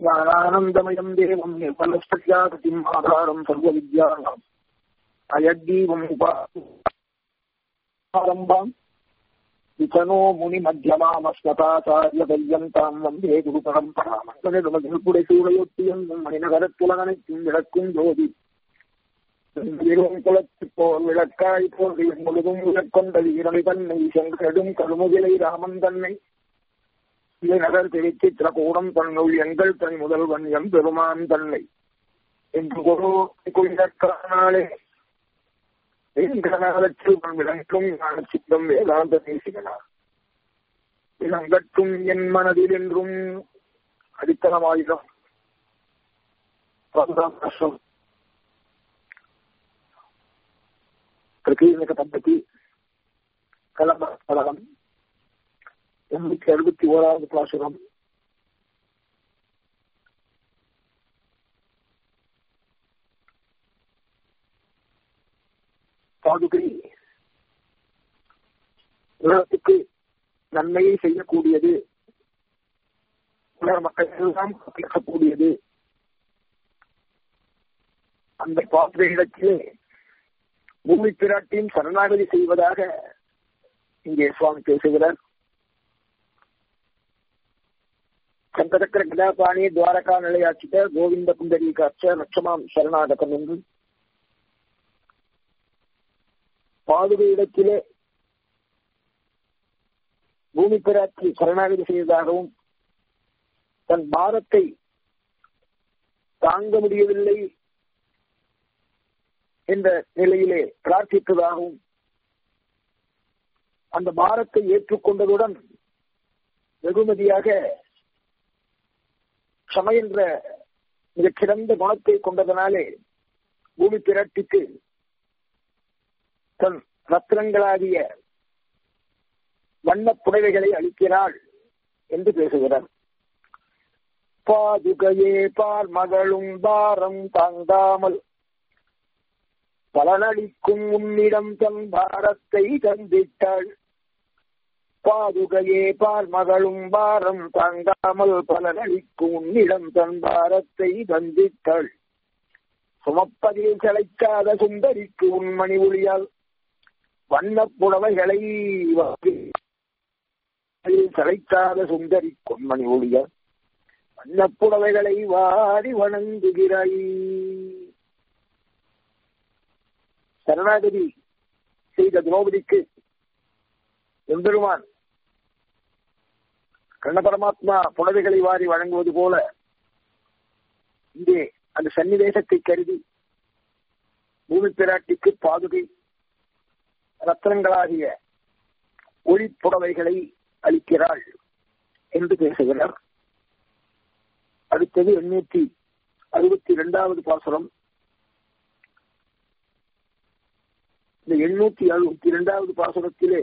ज्ञानानन्दमयम् देवम् निर्मलस्फटिकाकृतिम् आधारम् सर्वविद्यानाम् अयद्दीपम् उपारम्भाम् विचनो முனிமத்தியமாமஸ்மதாச்சாரியபர்யந்தாம் வந்தே குரு பரம்பராம் மனிதகுடை சூழையொட்டியும் மணிநகரத்துலகனைக்கும் விளக்கும் ஜோதி குலத்து போர் விளக்காய் போர் முழுதும் விளக்கொண்ட வீரனை தன்னை செங்கடும் கருமுகிலை ராமன் தன்னை நகர் திருச்சி திரகூடம் தன்னுள் எங்கள் தனி முதல்வன் எம் பெருமான் தன்னை என்று குரு குயிலக்கானாலே செல்வன் விளங்கும் சித்தம் வேதாந்த தேசிகனார் விளங்கட்டும் என் மனதில் என்றும் அடித்தளமாயிரம் வருஷம் பிரகீர்ணக பద్ధதி கலம கலகம் எண்ணூத்தி அறுபத்தி ஓராவது பாசுரம் பாதுகை உலகத்துக்கு நன்மையை செய்யக்கூடியது உலக மக்கள் எல்லாம் கேட்கக்கூடியது அந்த பாத்திரையிடத்திலே பூமி பிராட்டியும் சரணாகதி செய்வதாக இங்கே சுவாமி பேசுகிறார் சங்கரக்கர கதாபாணி துவாரகா நிலையாச்சிட்ட கோவிந்த புண்டரீகாட்ச லட்சமாம் சரணாகதம் என்று பாதுகை இடத்திலே பூமி பிராட்சி சரணாகதி செய்ததாகவும் தன் பாரத்தை தாங்க முடியவில்லை என்ற நிலையிலே பிரார்த்தித்ததாகவும் அந்த பாரத்தை ஏற்றுக்கொண்டதுடன் வெகுமதியாக க்ஷம என்ற மிகச்சிறந்த குணத்தை கொண்டதனாலே பூமி பிராட்டிக்கு தன் ரத்னங்களாகிய வண்ணப் புடவைகளை அளிக்கிறாள் என்று பேசுகிறார் பாதுகையே பார் மகளும் பாரம் தாங்காமல் பலனளிக்கும் உன்னிடம் தன் பாரத்தை தந்திட்டாள் பாதுகையே பார் மகளும் பாரம் தாங்காமல் பலனளிக்கும் உன்னிடம் தன் பாரத்தை தந்திட்டாள் சுமப்பதில் செலைக்காத சுந்தரிக்கு உன்மணி ஒளியால் வண்ணப் புடவைகளை செலைக்காத சுந்தரி பொன்மணி ஒளியால் வண்ணப் புடவைகளை வாரி வணங்குகிறாய் சரணாகதி செய்த திரௌபதிக்கு எம்பெருமான் கண்ண பரமாத்மா புடவைகளை வாரி வழங்குவது போல இங்கே அந்த சன்னிவேசத்தை கருதி பூமி பிராட்டிக்கு பாதுகை ரத்னங்களாகிய ஒளிப்புடவைகளை அளிக்கிறாள் என்று பேசுகிறார் அடுத்தது எண்ணூத்தி அறுபத்தி இரண்டாவது பாசுரம் இந்த எண்ணூத்தி அறுபத்தி இரண்டாவது பாசுரத்திலே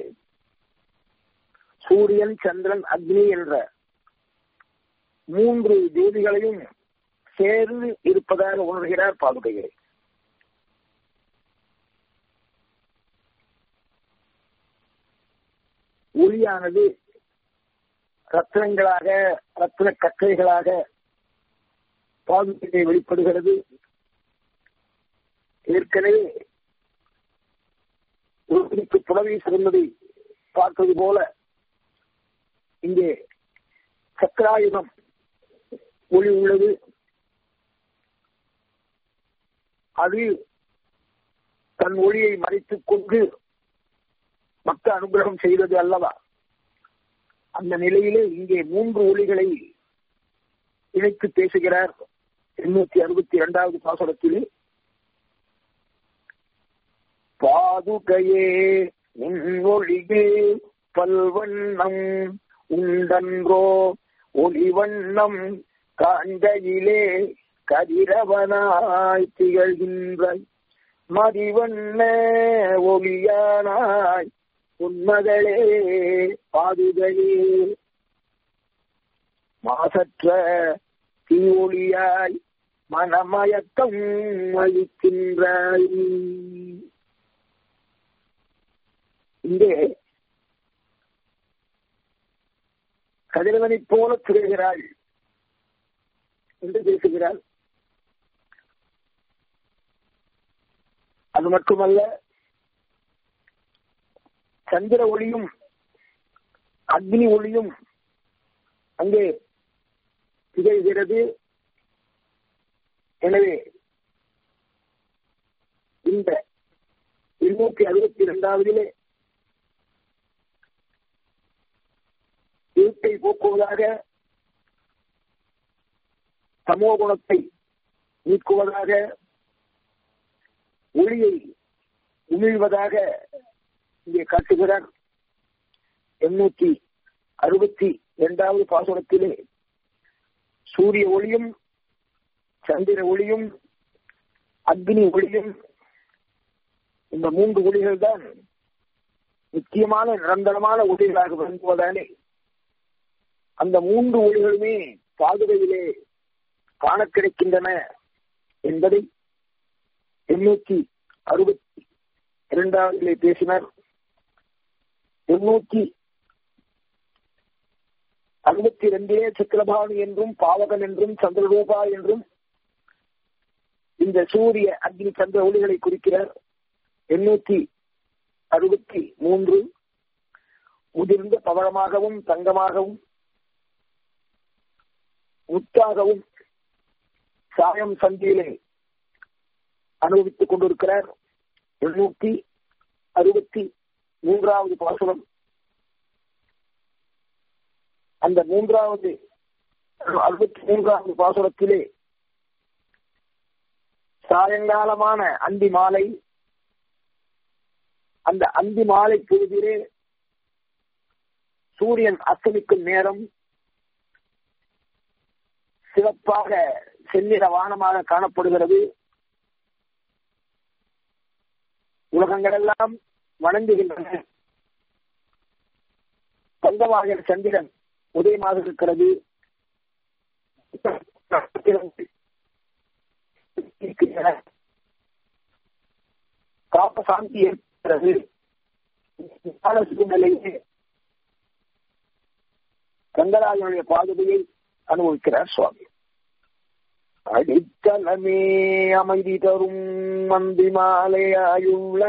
சூரியன் சந்திரன் அக்னி என்ற மூன்று தேவிகளையும் சேர்ந்து இருப்பதாக உணர்கிறார் பாதுகையை ஒளியானது ரத்னங்களாக ரத்ன கற்றைகளாக பாதுகையை வெளிப்படுகிறது ஏற்கனவே ஒருவருக்கு புடவை சிறந்ததை பார்த்தது போல இங்கே சக்கராயுதம் ஒளி உள்ளது அது தன் ஒளியை மறைத்துக் கொண்டு மக்க அனுகிரகம் செய்தது அல்லவா அந்த நிலையிலே இங்கே மூன்று ஒளிகளை இணைத்து பேசுகிறார் எண்ணூத்தி அறுபத்தி இரண்டாவது பாசுரத்திலே பாதுகையே ஒளியே பல்வண்ணம் உண்டன்றோ ஒளிவண்ணம் காண்கையிலே கதிரவனாய் திகழ்கின்ற மதிவண்ண ஒளியானாய் உன்மகளே பாதுகையே மாசற்ற தீஒளியாய் மனமயக்கம் அளிக்கின்றாய் இங்கே கதிரவனைப் போல திகழ்கிறாள் என்று பேசுகிறார் அது மட்டுமல்ல சந்திர ஒளியும் அக்னி ஒளியும் அங்கே திகழ்கிறது எனவே இந்த இருநூற்றி அறுபத்தி இரண்டாவதிலே இருட்டை போக்குவதாக சமோ குணத்தை நீக்குவதாக ஒளியை உமிழ்வதாக இங்கே காட்டுகிறார் எண்ணூற்றி அறுபத்தி இரண்டாவது பாசுரத்திலே சூரிய ஒளியும் சந்திர ஒளியும் அக்னி ஒளியும் இந்த மூன்று ஒளிகள் தான் முக்கியமான நிரந்தரமான ஒளிகளாக விளங்குவதாலே அந்த மூன்று ஒளிகளுமே பாதுகையிலே காண கிடைக்கின்றன என்பதை எண்ணூற்றி அறுபத்தி இரண்டாவதிலே பேசினார் எண்ணூற்றி அறுபத்தி இரண்டிலே சித்திரபாணி என்றும் பாவகன் என்றும் சந்திரரூபா என்றும் இந்த சூரிய அக்னி சந்திர ஒளிகளை குறிக்கிறார் எண்ணூற்றி அறுபத்தி மூன்று முதிர்ந்த பவளமாகவும் தங்கமாகவும் முத்தாகவும் சாயம் சந்தியிலே அனுபவித்துக் கொண்டிருக்கிறார் எண்ணூற்றி அறுபத்தி மூன்றாவது பாசுரம் அந்த மூன்றாவது அறுபத்தி மூன்றாவது பாசுரத்திலே சாயங்காலமான அந்தி மாலை அந்த அந்தி மாலை பொழுதிலே சூரியன் அஸ்தமிக்கும் நேரம் சிவப்பாக செந்நிற வானமாக காணப்படுகிறது உலகங்கள் எல்லாம் வணங்குகின்றன சொந்தமாக சந்திரன் உதயமாக இருக்கிறது காப்ப சாந்தி ஏற்படுகிறது சூழ்நிலையே கங்கராஜனுடைய பாதுகையை அனுபவிக்கிறார் சுவாமி அடித்தலமே அமைதி தரும் மந்தி மாலையாயுள்ள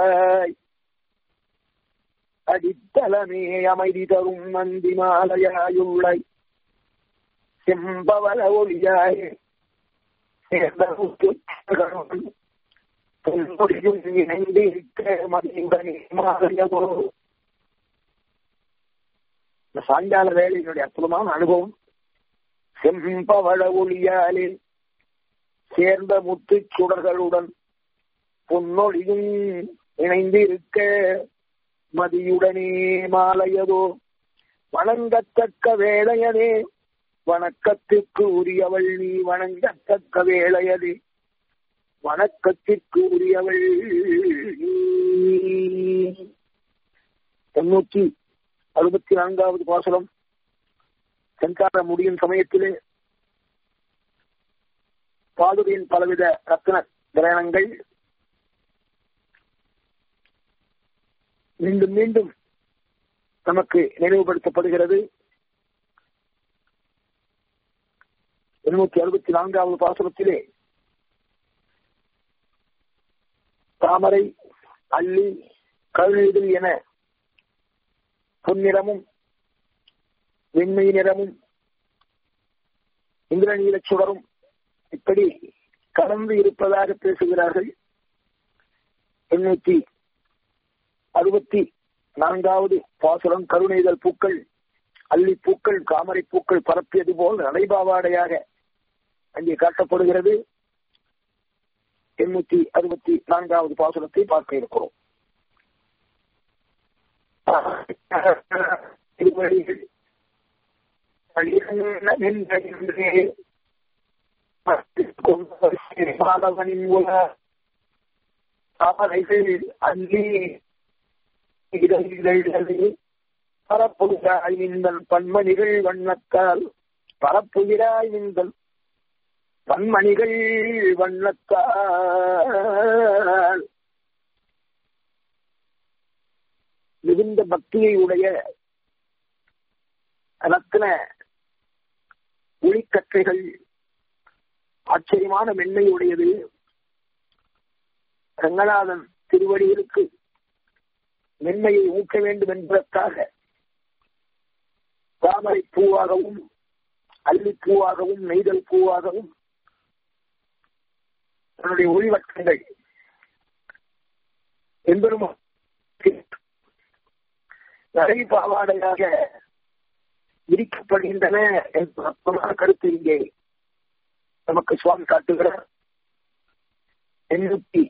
அடித்தலமே அமைதி தரும் மந்தி மாலையாயுள்ள செம்பவள ஒளியாய் பொன்மொழியும் இணைந்திருக்க மதியுடனே மாலையவோ இந்த சாயங்கால வேலையினுடைய அற்புதமான அனுபவம் செம்பவள ஒளியாலே சேர்ந்த முத்து சுடர்களுடன் பொன்னொழியும் இணைந்திருக்க மதியுடனே மாலையதோ வணங்கத்தக்க வேளையதே வணக்கத்திற்கு உரியவள் நீ வணங்கத்தக்க வேளையதே வணக்கத்திற்கு உரியவள் எண்ணூற்றி அறுபத்தி நான்காவது பாசனம் சென்றார முடியும் சமயத்திலே பாதுகையின் பலவித ரத்ன கிரகணங்கள் மீண்டும் மீண்டும் நமக்கு நினைவுபடுத்தப்படுகிறது இருநூத்தி அறுபத்தி நான்காவது பாசுரத்திலே தாமரை அள்ளி கழுநீதில் என பொன்னிறமும் வெண்மை நிறமும் இந்திரநீல சுடரும் இப்படி கலந்து இருப்பதாக பேசுகிறார்கள் எண்ணூத்தி அறுபத்தி நான்காவது பாசுரம் கருணைதல் பூக்கள் அள்ளி பூக்கள் காமரை பூக்கள் பரப்பியது போல் நடைபாவாடையாக அங்கே காட்டப்படுகிறது எண்ணூத்தி அறுபத்தி நான்காவது பாசுரத்தை பார்க்க இருக்கிறோம் திருவழிகள் மாதவனின் உல தாமரைகள் அள்ளி இதழ்களில் பரப்புகிறாய் நின்றல் பன்மணிகள் வண்ணத்தால் பரப்புகிறாய் நின்றல் பன்மணிகள் வண்ணத்தால் மிகுந்த பக்தியை உடைய ரத்ன ஒளிக்கற்றைகள் ஆச்சரியமான மென்மையுடையது ரங்கநாதன் திருவடிகளுக்கு மென்மையை ஊக்க வேண்டும் என்பதற்காக தாமரை பூவாகவும் அல்லிப்பூவாகவும் நெய்தல் பூவாகவும் தன்னுடைய ஒளிவட்டங்கள் என்பெரும் நரை பாவாடையாக விரிக்கப்படுகின்றன என்ற அற்புதமான கருத்து இங்கே நமக்கு சுவாமி காட்டுகிறார் எண்ணூத்தி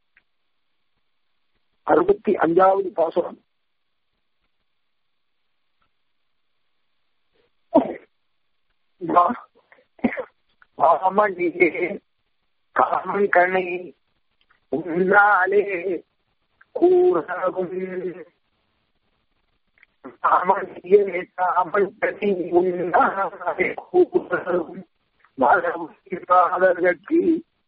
அறுபத்தி அஞ்சாவது பாசுரம் மாமணியே காமன் கணை உன்னாலே கூறவும் மாமணியே காமன் கணை உன்னாலே கூறவும் மரவிற்கு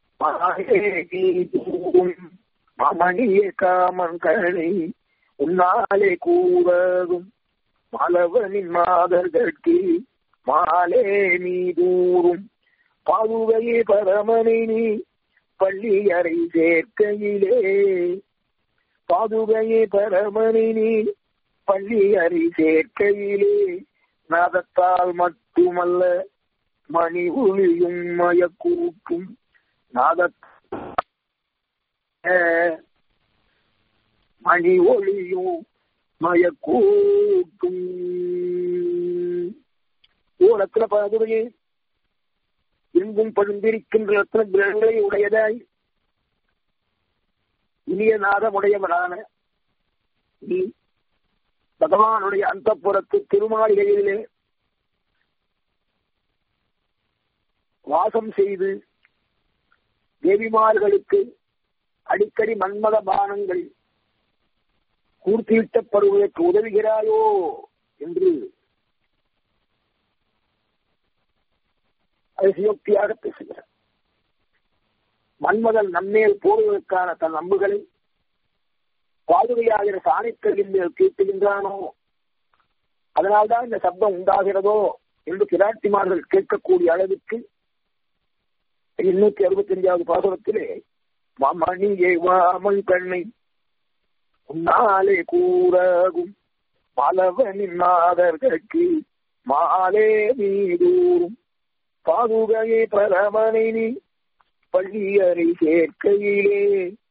மாமணியே காமன் கணை உன்னாலே கூறவும் மலவனின் மாதர்களுக்கு மாலே நீதூரும் பாதுகையே பரமனை நீ பள்ளி அறை சேர்க்கையிலே பாதுகையே பரமனை நீ பள்ளி அறை சேர்க்கையிலே நாதத்தால் மட்டுமல்ல மணி ஒளியும் மயக்கூட்டும் நாத மணி ஒளியும் மயக்கூட்டும் ஓரத்துல பாதுகையே எங்கும் பழுந்திருக்கின்ற ரத்ன கிரகங்களை உடையதாய் இனிய நாதமுடையவரான நீ பகவானுடைய அந்த புறத்து திருமாளிகையிலே வாசம் செய்து தேவிமார்களுக்கு அடிக்கடி மன்மத பானங்கள் பூர்த்தியிட்டப்படுவதற்கு உதவுகிறாயோ என்று அதிசயோக்தியாக பேசுகிறார் மன்மதன் நம்மேல் போடுவதற்கான தன் அம்புகளை பாதுகையாகிற சாணிக்கரின் மேல் கேட்கின்றானோ அதனால்தான் இந்த சப்தம் உண்டாகிறதோ என்று கிராட்டிமார்கள் கேட்கக்கூடிய அளவுக்கு எண்ணூத்தி அறுபத்தி அஞ்சாவது பாசுரத்திலே மணியை வாமன் கண்ணை உன்னாலே கூறகும் பலவனின் நாதர்களுக்கு மாலே மீதூரும் பாதுகையை பரமனை நீ பள்ளியறை சேர்க்கையிலே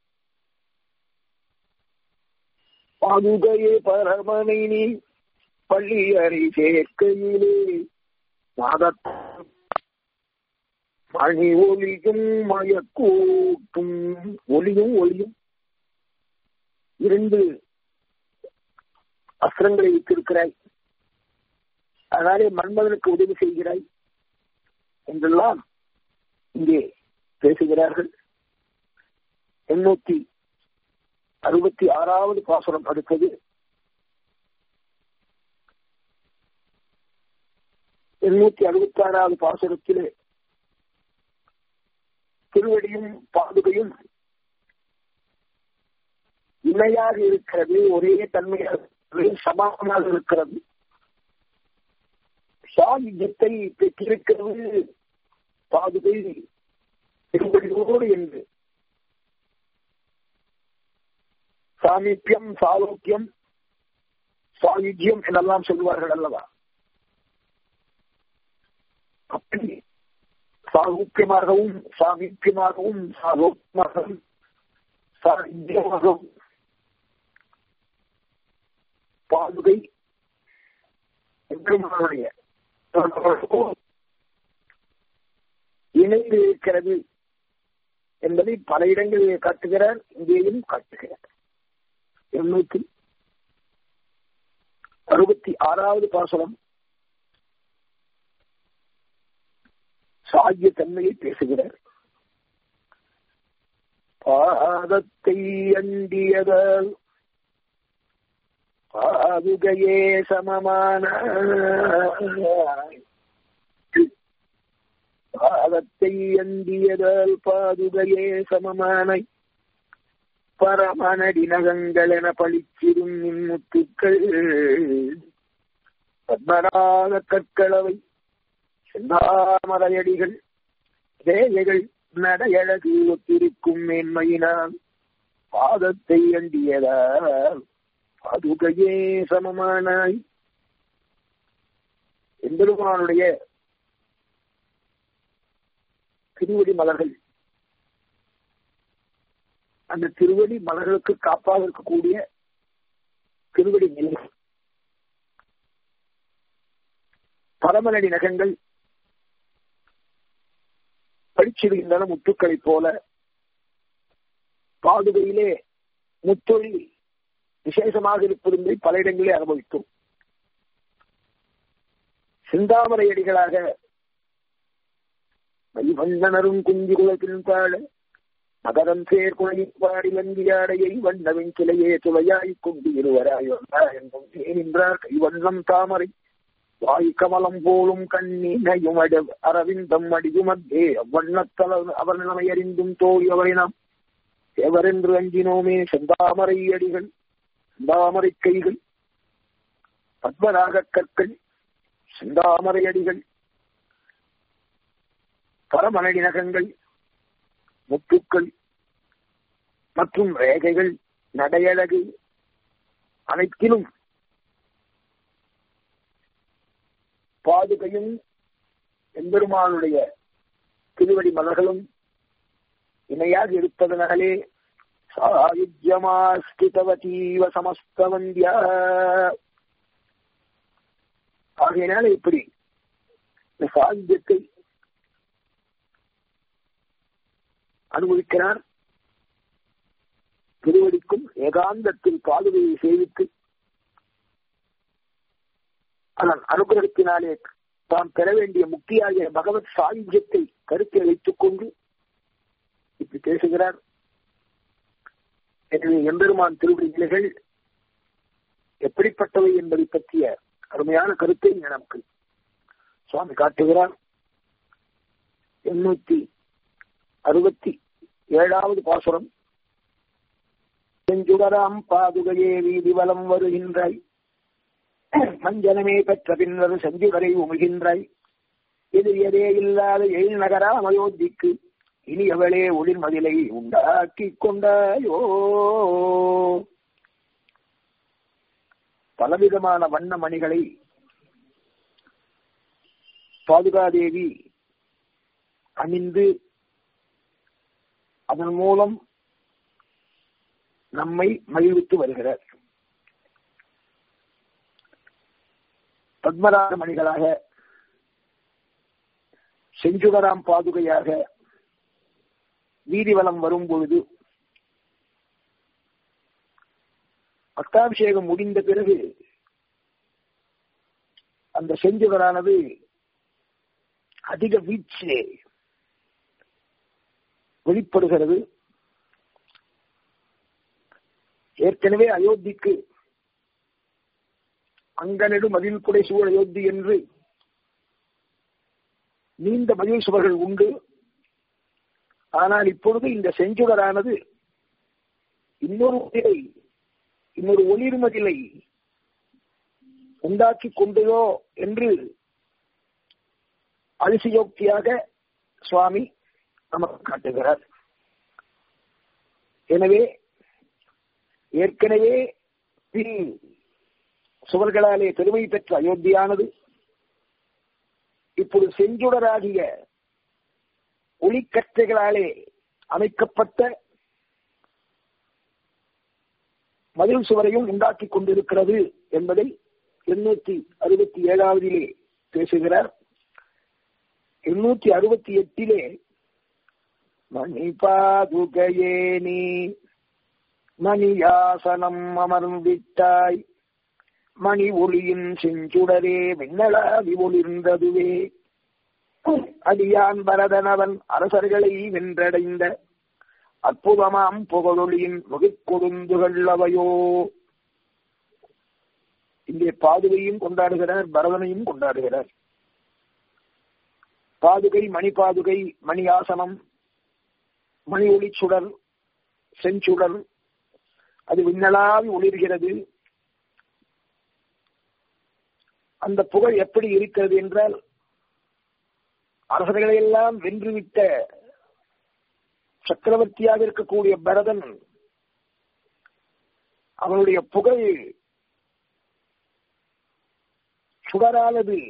பாதுகையை பரமனை நீ பள்ளியறை சேர்க்கையிலே மணி ஒளியும் மயக்கூட்டும் ஒளியும் ஒளியும் இரண்டு அஸ்திரங்களை வைத்திருக்கிறாய் அதனாலே மன்மதனுக்கு உதவி செய்கிறாய் என்றெல்லாம் இங்கே பேசுகிறார்கள் எண்ணூத்தி அறுபத்தி ஆறாவது பாசுரம் அடுத்தது எண்ணூத்தி அறுபத்தி ஆறாவது பாசுரத்திலே திருவடியும் பாதுகையும் இணையாக இருக்கிறது ஒரே தன்மையாக சமானமாக இருக்கிறது சாகியத்தை பெற்றிருக்கிறது பாதுகை திருவடியோடு என்று சாமீப்பியம் சாரோக்கியம் சாயுஜ்யம் என்றெல்லாம் சொல்வார்கள் அல்லவா அப்படி சாரூக்கியமாகவும் சாமீப்பியமாகவும் சாரோக்கியமாகவும் சாயுஜ்யமாகவும் பாதுகை எம்பெருமானுடைய இணைந்து இருக்கிறது என்பதை பல இடங்களில் காட்டுகிறார் இங்கேயும் காட்டுகிறார் எண்ணூத்தி அறுபத்தி ஆறாவது பாசனம் சாகிய தன்மையை பேசுகிறார் பாதத்தை அண்டியதால் பாதுகையே சமமான பாதத்தை அண்டியதால் பாதுகையே சமமான பரமனடி நகங்கள் என பழிச்சிடும் மின்முத்துக்கள் பத்மநாத கற்களவை செந்தாமரையடிகள் ரேகைகள் நடையழகு ஒத்திருக்கும் மேன்மையினால் பாதத்தை அண்டியதால் பாதுகையே சமமானாய் எம்பெருமானுடைய திருவடி மலர்கள் அந்த திருவடி மலர்களுக்கு காப்பாக இருக்கக்கூடிய திருவடி நிலை பரமநடி நகங்கள் பழிச்சிடுகின்றன முத்துக்களைப் போல பாதுகையிலே முத்தொழில் விசேஷமாக இருப்பதை பல இடங்களே அனுபவித்தோம் சிந்தாமரை அடிகளாக வண்ணனரும் குஞ்சி குலத்தின் பாட மகரம் சேர் குழைப்பாடி வந்தியாடையை வண்ணவின் கிளையே துளையாய் கொண்டு இருவராய் என்றும் நின்றார் கைவண்ணம் தாமரை வாய் கமலம் போலும் கண்ணீனையும் அட அரவிந்தம் அடியும் அத்தே அவ்வண்ணத்தல அவர் நம்மை அறிந்தும் தோழி அவரை நாம் எவரென்று அஞ்சினோமே செந்தாமரை அடிகள் செந்தாமரை கைகள் பத்மராக கற்கள் செந்தாமரை அடிகள் பரமனடி நகங்கள் முத்துக்கள் மற்றும் ரேகைகள் நடையழகு அனைத்திலும் பாதுகையும் எம்பெருமானுடைய திருவடி மலர்களும் இணையாக இருப்பதனாலே சாயுஜமாஸ்திதவதீவ சமஸ்தவந்தியா ஆகையினால இப்படி இந்த சாயுஜத்தை அனுபவிக்கிறார் திருவடிக்கும் ஏகாந்தத்தில் பாதுகையை சேவித்து அதன் அனுகிரகத்தினாலே தாம் பெற வேண்டிய முக்கிய பகவத் சாயுஜ்யத்தை கருத்தில் வைத்துக் கொண்டு இப்படி பேசுகிறார் எனவே எம்பெருமான் திருவடி நிலைகள் எப்படிப்பட்டவை என்பதை பற்றிய அருமையான கருத்தை நமக்கு சுவாமி காட்டுகிறார் எண்ணூத்தி அறுபத்தி ஏழாவது பாசுரம் செஞ்சுடராம் பாதுகையே வீதி வலம் வருகின்றாய் மஞ்சனமே பெற்ற பின்னர் செஞ்சுடரை உமிழ்கின்றாய் இது எதே இல்லாத எழில் நகராம் அயோத்திக்கு இனி அவளே ஒளிர் மதிலை உண்டாக்கி கொண்டாயோ பலவிதமான வண்ண மணிகளை பாதுகாதேவி அணிந்து அதன் மூலம் நம்மை மகிழ்வித்து வருகிறார் பத்மராக மணிகளாக செஞ்சுடராம் பாதுகையாக வீதி வலம் வரும் பொழுது பட்டாபிஷேகம் முடிந்த பிறகு அந்த செஞ்சுடரானது அதிக வீச்சிலே வெளிப்படுகிறது ஏற்கனவே அயோத்திக்கு அங்கனடு மதில் குடை சூழ் அயோத்தி என்று நீண்ட மதில் சுவர்கள் உண்டு ஆனால் இப்பொழுது இந்த செஞ்சுடரானது இன்னொரு மதிலை இன்னொரு ஒளிர் மதிலை உண்டாக்கி கொண்டதோ என்று அதிசயோக்தியாக சுவாமி நமக்கு காட்டுகிறார் எனவே ஏற்கனவே சுவர்களாலே பெருமை பெற்ற அயோத்தியானது இப்பொழுது செஞ்சுடராகிய ஒளிக்கற்றைகளாலே அமைக்கப்பட்ட மதில் சுவரையும் உண்டாக்கி கொண்டிருக்கிறது என்பதை எண்ணூத்தி அறுபத்தி ஏழாவதிலே பேசுகிறார் எண்ணூத்தி அறுபத்தி எட்டிலே மணி பாதுகையே நீ மணியாசனம் அமர்ந்திட்டாய் மணி ஒளியின் செஞ்சுடரே விண்ணளாவி ஒளிர்ந்ததுவே அடியான் பரதனவன் அரசர்களை வென்றடைந்த அற்புதமாம் புகழொளியின் முகிக்கொடுந்துகள் அவையோ இங்கே பாதுகையும் கொண்டாடுகிறார் பரதனையும் கொண்டாடுகிறார் பாதுகை மணி பாதுகை மணி ஆசனம் மணி ஒளி சுடர் செஞ்சுடர் அது விண்ணலாவி ஒளிர்கிறது அந்த புகழ் எப்படி இருக்கிறது என்றால் அரசர்களை எல்லாம் வென்றுவிட்ட சக்கரவர்த்தியாக இருக்கக்கூடிய பரதன் அவனுடைய புகழ் சுடரானது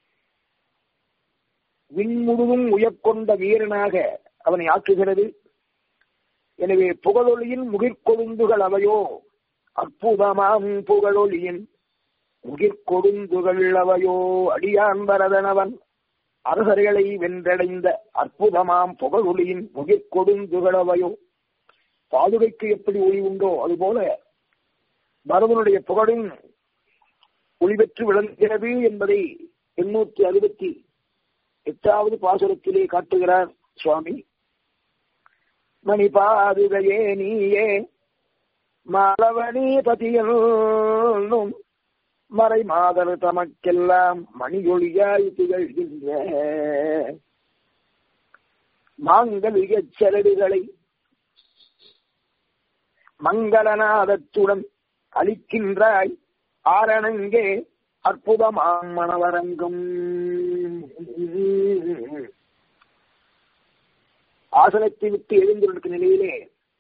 விண்முழுதும் உயர்கொண்ட வீரனாக அவனை ஆக்குகிறது எனவே புகழொலியின் முகிர்கொழுந்துகள் அவையோ அற்புதமாம் புகழொலியின் முகிர்கொழுந்துகள் அவையோ அடியான் பரதனவன் அரசர்களை வென்றடைந்த அற்புதமாம் புகழொலியின் முகிர்கொழுந்துகள் அவையோ பாதுகைக்கு எப்படி ஒளி உண்டோ அதுபோல பரதனுடைய புகழின் ஒளி பெற்று விளங்குகிறது என்பதை எண்ணூத்தி அறுபத்தி எட்டாவது பாசுரத்திலே காட்டுகிறார் சுவாமி மணிபாதுகையே நீயே மாலவனே பதியும் மறை மாதர் தமக்கெல்லாம் மணியொளியாய் திகழ்கின்ற மாங்கலிக செலடுகளை மங்களநாதத்துடன் அளிக்கின்றாய் ஆரணங்கே அற்புதமாம் மணவரங்கம் ஆசனத்தை விட்டு எழுந்திருக்கும் நிலையிலே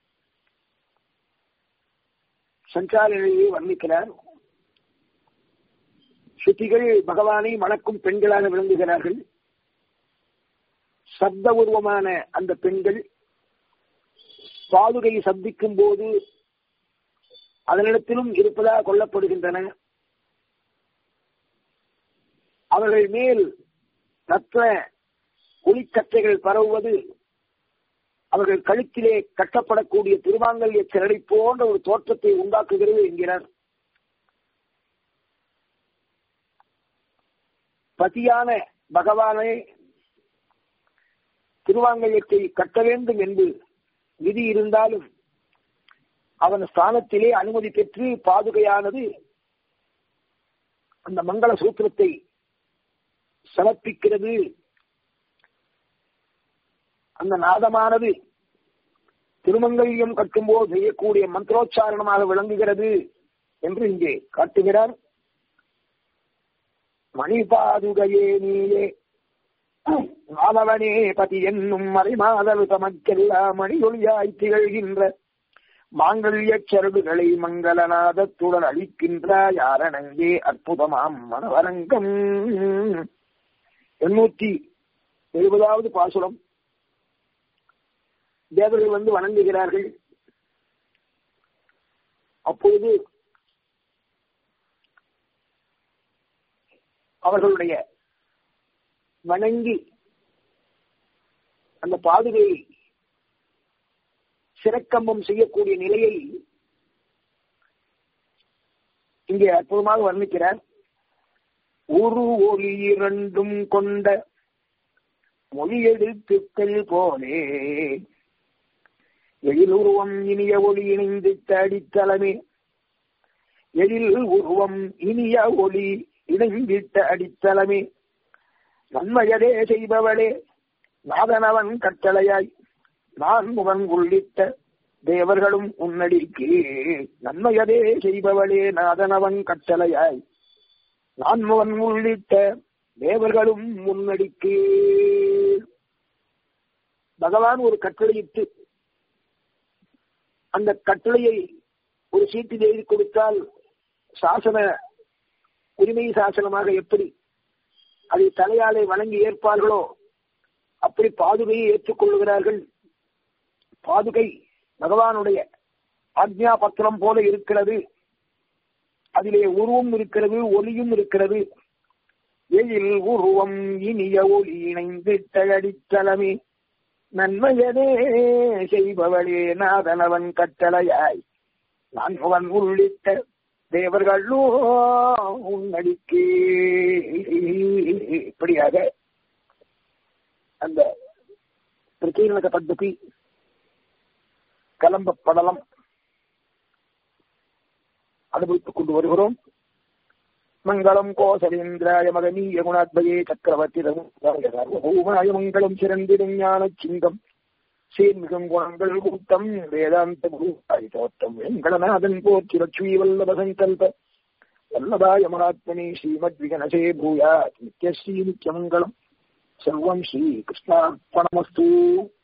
சஞ்சார நிலையை வர்ணிக்கிறார் சுத்திகள் பகவானை மணக்கும் பெண்களாக விளங்குகிறார்கள் சப்த உருவமான அந்த பெண்கள் பாதுகை சப்திக்கும் போது அதனிடத்திலும் இருப்பதாக கொல்லப்படுகின்றன அவர்கள் மேல் ரத்ன ஒளிக்கற்றைகள் பரவுவது அவர்கள் கழுத்திலே கட்டப்படக்கூடிய திருமாங்கல்ய சிறடை போன்ற ஒரு தோற்றத்தை உண்டாக்குகிறது என்கிறார் பதியான பகவானே திருவாங்கல்யத்தை கட்ட வேண்டும் என்று விதி இருந்தாலும் அவன் ஸ்தானத்திலே அனுமதி பெற்று பாதுகையானது அந்த மங்கள சூத்திரத்தை சமர்ப்பிக்கிறது அந்த நாதமானது திருமங்கல்யம் கட்டும்போது செய்யக்கூடிய மந்திரோச்சாரணமாக விளங்குகிறது என்று இங்கே காட்டுகிறார் மணிபாதுகையே நீயே மாதவனே பதி என்னும் மறைமாதல் தமக்கெல்லாம் மணியொளியாய் திகழ்கின்ற மாங்கல்ய சரடுகளை மங்களநாதத்துடன் அளிக்கின்ற யாரணங்கே அற்புதமாம் மனவரங்கம் எண்ணூத்தி எழுபதாவது பாசுரம் தேவர்கள் வந்து வணங்குகிறார்கள் அப்பொழுது அவர்களுடைய வணங்கி அந்த பாதுகையை சிறக்கம்பம் செய்யக்கூடிய நிலையை இங்கே அற்புதமாக வர்ணிக்கிறார் ஒரு ஒளி இரண்டும் கொண்ட மொழியெழுத்துக்கள் போலே எழில் உருவம் இனிய ஒளி இணைந்திட்ட அடித்தளமே எழில் உருவம் இனிய ஒளி இணைந்திட்ட அடித்தளமே நன்மையதே செய்பவளே நாதனவன் கட்டளையாய் நான் முகன் உள்ளிட்ட தேவர்களும் உன்னடிக்கு நன்மையதே செய்பவளே நாதனவன் கட்டளையாய் நான் முகன் உள்ளிட்ட தேவர்களும் முன்னடிக்கு பகவான் ஒரு கட்டளையிட்டு அந்த கட்டளையை ஒரு சீட்டில் எழுதி கொடுத்தால் சாசன உரிமை சாசனமாக எப்படி அதை தலையாலை வழங்கி ஏற்பார்களோ அப்படி பாதுகையை ஏற்றுக்கொள்ளுகிறார்கள் பாதுகை பகவானுடைய ஆக்ஞா பத்திரம் போல இருக்கிறது அதிலே உருவம் இருக்கிறது ஒலியும் இருக்கிறது எழில் உருவம் இனிய ஒளி இணைந்திட்ட அடித்தளமே நன்மையதே செய்பவளே நாதனவன் கட்டளையாய் நான் முகன் உள்ளிட்ட தேவர்களோ உன்னடிக்கு இப்படியாக அந்த பிரச்சீனக பద్ధதி கலம்ப படலம் அனுபவித்துக் கொண்டு வருகிறோம் மங்களம் கோசலேந்திராய மகனீய குணாத்பயே சக்கரவர்த்தி ரகுமாய மங்களம் சிறந்திடும் ஞான சிங்கம் சேர்மிகும் குணங்கள் கூட்டம் வேதாந்த குருவாய் தோற்றம் வெங்கடநாதன் போற்றி லட்சுமி வல்லப சங்கல்ப வல்லபாய மகாத்மனி ஸ்ரீமத் விகனசே பூயா நித்யஸ்ரீ நித்யமங்கலம் सर्वम् श्रीकृष्णार्पणमस्तु